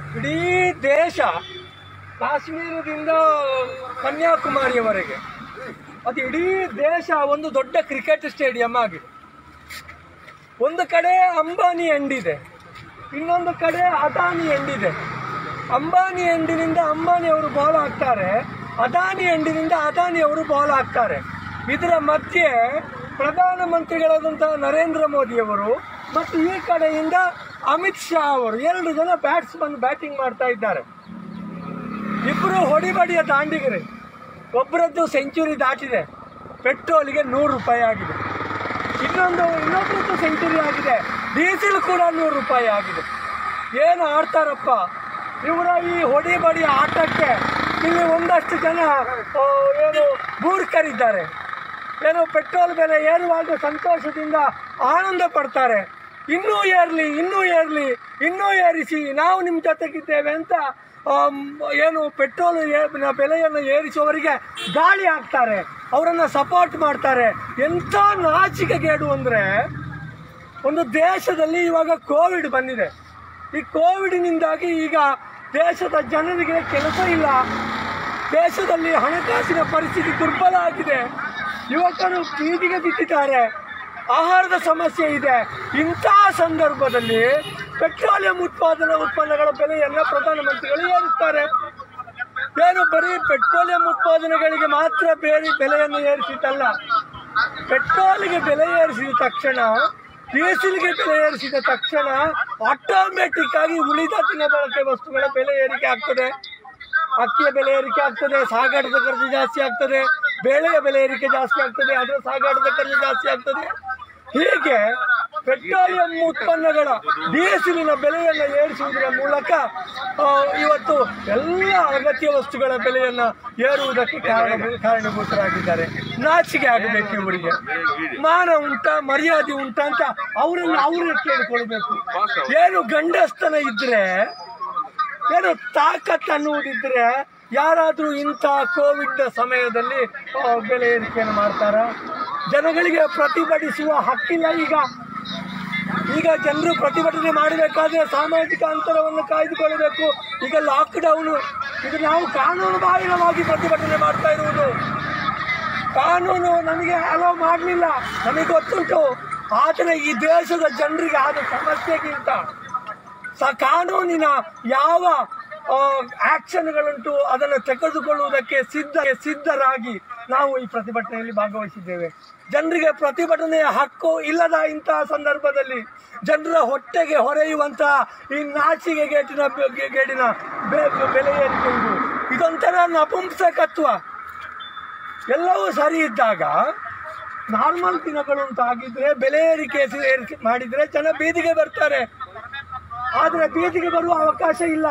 ಇಡೀ ದೇಶ ಕಾಶ್ಮೀರದಿಂದ ಕನ್ಯಾಕುಮಾರಿಯವರೆಗೆ ಅದು ಇಡೀ ದೇಶ ಒಂದು ದೊಡ್ಡ ಕ್ರಿಕೆಟ್ ಸ್ಟೇಡಿಯಂ ಆಗಿದೆ ಒಂದು ಕಡೆ ಅಂಬಾನಿ ಎಂಡಿದೆ ಇನ್ನೊಂದು ಕಡೆ ಅದಾನಿ ಎಂಡಿದೆ ಅಂಬಾನಿ ಎಂಡಿನಿಂದ ಅಂಬಾನಿ ಅವರು ಬಾಲ್ ಹಾಕ್ತಾರೆ ಅದಾನಿ ಎಂಡಿನಿಂದ ಅದಾನಿ ಅವರು ಬಾಲ್ ಹಾಕ್ತಾರೆ ಇದರ ಮಧ್ಯೆ ಪ್ರಧಾನಮಂತ್ರಿಗಳಾದಂತಹ ನರೇಂದ್ರ ಮೋದಿಯವರು ಮತ್ತು ಈ ಕಡೆಯಿಂದ ಅಮಿತ್ ಶಾ ಅವರು ಎರಡು ಜನ ಬ್ಯಾಟ್ಸ್ಮನ್ ಬ್ಯಾಟಿಂಗ್ ಮಾಡ್ತಾ ಇದ್ದಾರೆ ಇಬ್ಬರು ಹೊಡಿಬಡಿಯ ದಾಂಡಿಗರೆ ಒಬ್ಬರದ್ದು ಸೆಂಚುರಿ ದಾಟಿದೆ ಪೆಟ್ರೋಲಿಗೆ ನೂರು ರೂಪಾಯಿ ಆಗಿದೆ ಇನ್ನೊಂದು ಇನ್ನೊಬ್ಬರದ್ದು ಸೆಂಚುರಿ ಆಗಿದೆ ಡೀಸೆಲ್ ಕೂಡ ನೂರು ರೂಪಾಯಿ ಆಗಿದೆ ಏನು ಆಡ್ತಾರಪ್ಪ ಇವರ ಈ ಹೊಡಿಬಡಿ ಆಟಕ್ಕೆ ಇಲ್ಲಿ ಒಂದಷ್ಟು ಜನ ಆ, ಏನು ಮೂರ್ಖರಿದ್ದಾರೆ ಏನು ಪೆಟ್ರೋಲ್ ಬೆಲೆ ಏರುವಾಗ ಸಂತೋಷದಿಂದ ಆನಂದ ಪಡ್ತಾರೆ ಇನ್ನೂ ಏರ್ಲಿ ಇನ್ನೂ ಏರ್ಲಿ ಇನ್ನೂ ಏರಿಸಿ ನಾವು ನಿಮ್ಮ ಜೊತೆಗಿದ್ದೇವೆ ಅಂತ ಆಮ್, ಏನು ಪೆಟ್ರೋಲ್ ಏ- ನ ಬೆಲೆಯನ್ನು ಏರಿಸುವವರಿಗೆ ಗಾಳಿ ಹಾಕ್ತಾರೆ ಅವರನ್ನು ಸಪೋರ್ಟ್ ಮಾಡ್ತಾರೆ ಎಂಥ ನಾಚಿಕೆಗೇಡು ಅಂದರೆ ಒಂದು ದೇಶದಲ್ಲಿ ಇವಾಗ ಕೋವಿಡ್ ಬಂದಿದೆ ಈ ಕೋವಿಡ್ನಿಂದಾಗಿ ಈಗ ದೇಶದ ಜನರಿಗೆ ಕೆಲಸ ಇಲ್ಲ ದೇಶದಲ್ಲಿ ಹಣಕಾಸಿನ ಪರಿಸ್ಥಿತಿ ದುರ್ಬಲ ಆಗಿದೆ ಯುವಕರು ಬೀದಿಗೆ ಬಿದ್ದಿದ್ದಾರೆ ಆಹಾರದ ಸಮಸ್ಯೆ ಇದೆ ಇಂತಹ ಸಂದರ್ಭದಲ್ಲಿ ಪೆಟ್ರೋಲಿಯಂ ಉತ್ಪಾದನಾ ಉತ್ಪನ್ನಗಳ ಬೆಲೆಯನ್ನು ಪ್ರಧಾನಮಂತ್ರಿಗಳು ಏರುತ್ತಾರೆ ಏನು ಬರೀ ಪೆಟ್ರೋಲಿಯಂ ಉತ್ಪಾದನೆಗಳಿಗೆ ಮಾತ್ರ ಬೇರೆ ಬೆಲೆಯನ್ನು ಏರಿಸಿದ್ದಲ್ಲ ಪೆಟ್ರೋಲ್ಗೆ ಬೆಲೆ ಏರಿಸಿದ ತಕ್ಷಣ ಡೀಸೆಲ್ಗೆ ಬೆಲೆ ಏರಿಸಿದ ತಕ್ಷಣ ಆಟೋಮೆಟಿಕ್ ಆಗಿ ಉಳಿದ ದಿನಬಳಕೆ ವಸ್ತುಗಳ ಬೆಲೆ ಏರಿಕೆ ಆಗ್ತದೆ ಅಕ್ಕಿಯ ಬೆಲೆ ಏರಿಕೆ ಆಗ್ತದೆ ಸಾಗಾಟದ ಖರ್ಚು ಜಾಸ್ತಿ ಆಗ್ತದೆ ಬೇಳೆಯ ಬೆಲೆ ಏರಿಕೆ ಜಾಸ್ತಿ ಆಗ್ತದೆ ಅದರ ಸಾಗಾಟದ ಖರ್ಚು ಜಾಸ್ತಿ ಆಗ್ತದೆ ಹೀಗೆ ಪೆಟ್ರೋಲಿಯಂ ಉತ್ಪನ್ನಗಳ ಡೀಸೆಲಿನ ಬೆಲೆಯನ್ನು ಏರಿಸುವುದರ ಮೂಲಕ ಆ, ಇವತ್ತು ಎಲ್ಲ ಅಗತ್ಯ ವಸ್ತುಗಳ ಬೆಲೆಯನ್ನು ಏರುವುದಕ್ಕೆ ಕಾರಣ ಕಾರಣಭೂತರಾಗಿದ್ದಾರೆ ನಾಚಿಕೆ ಆಗಬೇಕು ಇವರಿಗೆ ಮಾನ ಉಂಟಾ ಮರ್ಯಾದೆ ಉಂಟಾ ಅಂತ ಅವರನ್ನು ಅವರೇ ಕೇಳಿಕೊಳ್ಬೇಕು ಏನು ಗಂಡಸ್ತನ ಇದ್ರೆ ಏನು ತಾಕತ್ ಅನ್ನುವುದಿದ್ರೆ ಯಾರಾದರೂ ಇಂಥ ಕೋವಿಡ್ ಸಮಯದಲ್ಲಿ ಆ, ಬೆಲೆ ಏರಿಕೆಯನ್ನು ಮಾಡ್ತಾರ ಜನಗಳಿಗೆ ಪ್ರತಿಭಟಿಸುವ ಹಕ್ಕಿಲ್ಲ ಈಗ ಈಗ ಜನರು ಪ್ರತಿಭಟನೆ ಮಾಡಬೇಕಾದ್ರೆ ಸಾಮಾಜಿಕ ಅಂತರವನ್ನು ಕಾಯ್ದುಕೊಳ್ಳಬೇಕು ಈಗ ಲಾಕ್ಡೌನು ಇದು ನಾವು ಕಾನೂನು ಬಾಹಿರವಾಗಿ ಪ್ರತಿಭಟನೆ ಮಾಡ್ತಾ ಇರುವುದು ಕಾನೂನು ನಮಗೆ ಅಲೋ ಮಾಡಲಿಲ್ಲ ನಮಗೆ ಗೊತ್ತುಂಟು ಆದರೆ ಈ ದೇಶದ ಜನರಿಗೆ ಆದ ಸಮಸ್ಯೆಗಿಂತ ಸ ಕಾನೂನಿನ ಯಾವ ಆಕ್ಷನ್ಗಳುಂಟು ಅದನ್ನು ತೆಗೆದುಕೊಳ್ಳುವುದಕ್ಕೆ ಸಿದ್ಧ ಸಿದ್ಧರಾಗಿ ನಾವು ಈ ಪ್ರತಿಭಟನೆಯಲ್ಲಿ ಭಾಗವಹಿಸಿದ್ದೇವೆ ಜನರಿಗೆ ಪ್ರತಿಭಟನೆಯ ಹಕ್ಕು ಇಲ್ಲದ ಇಂತಹ ಸಂದರ್ಭದಲ್ಲಿ ಜನರ ಹೊಟ್ಟೆಗೆ ಹೊರೆಯುವಂತಹ ಈ ನಾಚಿಕೆ ಗೇಟಿನ ಬೆ- ಗೆ- ಗೇಟಿನ ಬೆ- ಬೆಲೆ ಏರಿಕೆ ಇದು ಇದೊಂಥರ ನಪುಂಸಕತ್ವ ಎಲ್ಲವೂ ಸರಿ ಇದ್ದಾಗ ನಾರ್ಮಲ್ ದಿನಗಳು ಅಂತ ಆಗಿದ್ರೆ ಬೆಲೆ ಏರಿಕೆ ಸಿ- ಏರಿಕೆ ಮಾಡಿದ್ರೆ ಜನ ಬೀದಿಗೆ ಬರ್ತಾರೆ ಆದರೆ ಬೀದಿಗೆ ಬರುವ ಅವಕಾಶ ಇಲ್ಲ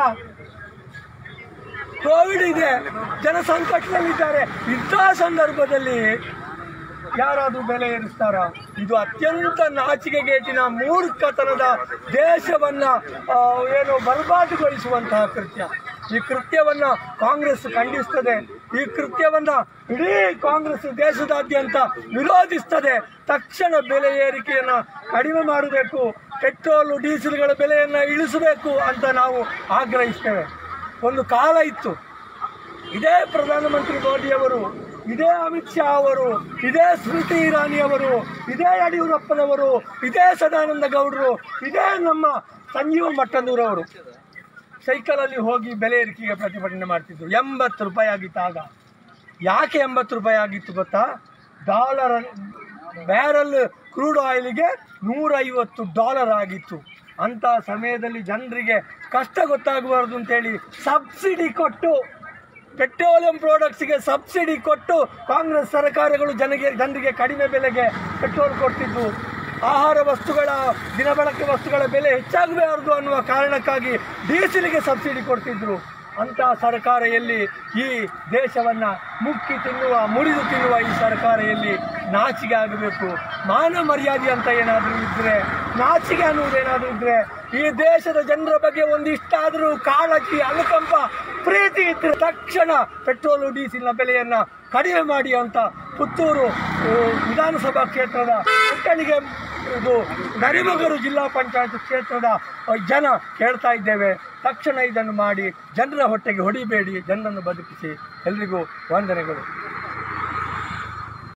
ಕೋವಿಡ್ ಇದೆ ಜನ ಸಂಕಟದಲ್ಲಿದ್ದಾರೆ ಇಂತಹ ಸಂದರ್ಭದಲ್ಲಿ ಯಾರಾದ್ರೂ ಬೆಲೆ ಏರಿಸ್ತಾರ ಇದು ಅತ್ಯಂತ ನಾಚಿಕೆಗೇಟಿನ ಮೂರ್ಖತನದ ದೇಶವನ್ನ ಆ, ಏನು ಬರ್ಬಾದುಗೊಳಿಸುವಂತಹ ಕೃತ್ಯ ಈ ಕೃತ್ಯವನ್ನ ಕಾಂಗ್ರೆಸ್ ಖಂಡಿಸ್ತದೆ ಈ ಕೃತ್ಯವನ್ನ ಇಡೀ ಕಾಂಗ್ರೆಸ್ ದೇಶದಾದ್ಯಂತ ವಿರೋಧಿಸ್ತದೆ ತಕ್ಷಣ ಬೆಲೆ ಏರಿಕೆಯನ್ನ ಕಡಿಮೆ ಮಾಡಬೇಕು ಪೆಟ್ರೋಲು ಡೀಸೆಲ್ಗಳ ಬೆಲೆಯನ್ನ ಇಳಿಸಬೇಕು ಅಂತ ನಾವು ಆಗ್ರಹಿಸ್ತೇವೆ ಒಂದು ಕಾಲ ಇತ್ತು ಇದೇ ಪ್ರಧಾನಮಂತ್ರಿ ಮೋದಿಯವರು ಇದೇ ಅಮಿತ್ ಶಾ ಅವರು ಇದೇ ಸ್ಮೃತಿ ಇರಾನಿ ಅವರು ಇದೇ ಯಡಿಯೂರಪ್ಪನವರು ಇದೇ ಸದಾನಂದ ಗೌಡರು ಇದೇ ನಮ್ಮ ಸಂಜೀವ ಮಟ್ಟಂದೂರವರು ಸೈಕಲಲ್ಲಿ ಹೋಗಿ ಬೆಲೆ ಏರಿಕೆಗೆ ಪ್ರತಿಭಟನೆ ಮಾಡ್ತಿದ್ರು ಎಂಬತ್ತು ರೂಪಾಯಿ ಆಗಿತ್ತು ಆಗ ಯಾಕೆ ಎಂಬತ್ತು ರೂಪಾಯಿ ಆಗಿತ್ತು ಗೊತ್ತಾ ಡಾಲರ್ ಬ್ಯಾರಲ್ ಕ್ರೂಡ್ ಆಯಿಲ್ಗೆ ನೂರೈವತ್ತು ಡಾಲರ್ ಆಗಿತ್ತು ಅಂತ ಸಮಯದಲ್ಲಿ ಜನರಿಗೆ ಕಷ್ಟ ಗೊತ್ತಾಗಬಾರ್ದು ಅಂತೇಳಿ ಸಬ್ಸಿಡಿ ಕೊಟ್ಟು ಪೆಟ್ರೋಲಿಯಂ ಪ್ರಾಡಕ್ಟ್ಸ್ಗೆ ಸಬ್ಸಿಡಿ ಕೊಟ್ಟು ಕಾಂಗ್ರೆಸ್ ಸರ್ಕಾರಗಳು ಜನಗೆ ಜನರಿಗೆ ಕಡಿಮೆ ಬೆಲೆಗೆ ಪೆಟ್ರೋಲ್ ಕೊಡ್ತಿದ್ದು ಆಹಾರ ವಸ್ತುಗಳ ದಿನಬಳಕೆ ವಸ್ತುಗಳ ಬೆಲೆ ಹೆಚ್ಚಾಗಬಾರದು ಅನ್ನುವ ಕಾರಣಕ್ಕಾಗಿ ಡೀಸೆಲ್ಗೆ ಸಬ್ಸಿಡಿ ಕೊಡ್ತಿದ್ರು ಅಂತ ಸರ್ಕಾರ ಎಲ್ಲಿ ಈ ದೇಶವನ್ನ ಮುಕ್ಕಿ ತಿನ್ನುವ ಮುರಿದು ತಿನ್ನುವ ಈ ಸರ್ಕಾರ ಎಲ್ಲಿ ನಾಚಿಕೆ ಆಗಬೇಕು ಮಾನ ಮರ್ಯಾದೆ ಅಂತ ಏನಾದರೂ ಇದ್ರೆ ನಾಚಿಕೆ ಅನ್ನುವುದೇನಾದರೂ ಇದ್ರೆ ಈ ದೇಶದ ಜನರ ಬಗ್ಗೆ ಒಂದಿಷ್ಟಾದರೂ ಕಾಳಜಿ ಅನುಕಂಪ ಪ್ರೀತಿ ಇದ್ರೆ ತಕ್ಷಣ ಪೆಟ್ರೋಲು ಡೀಸೆಲ್ನ ಬೆಲೆಯನ್ನ ಕಡಿಮೆ ಮಾಡಿ ಅಂತ ಪುತ್ತೂರು ಆ, ವಿಧಾನಸಭಾ ಕ್ಷೇತ್ರದ ಪುಟ್ಟಣಿಗೆ ಇದು ನರಿಮಗರು ಜಿಲ್ಲಾ ಪಂಚಾಯತ್ ಕ್ಷೇತ್ರದ ಜನ ಕೇಳ್ತಾ ಇದ್ದೇವೆ ತಕ್ಷಣ ಇದನ್ನು ಮಾಡಿ ಜನರ ಹೊಟ್ಟೆಗೆ ಹೊಡಿಬೇಡಿ ಜನರನ್ನು ಬದುಕಿಸಿ ಎಲ್ರಿಗೂ ವಂದನೆಗಳು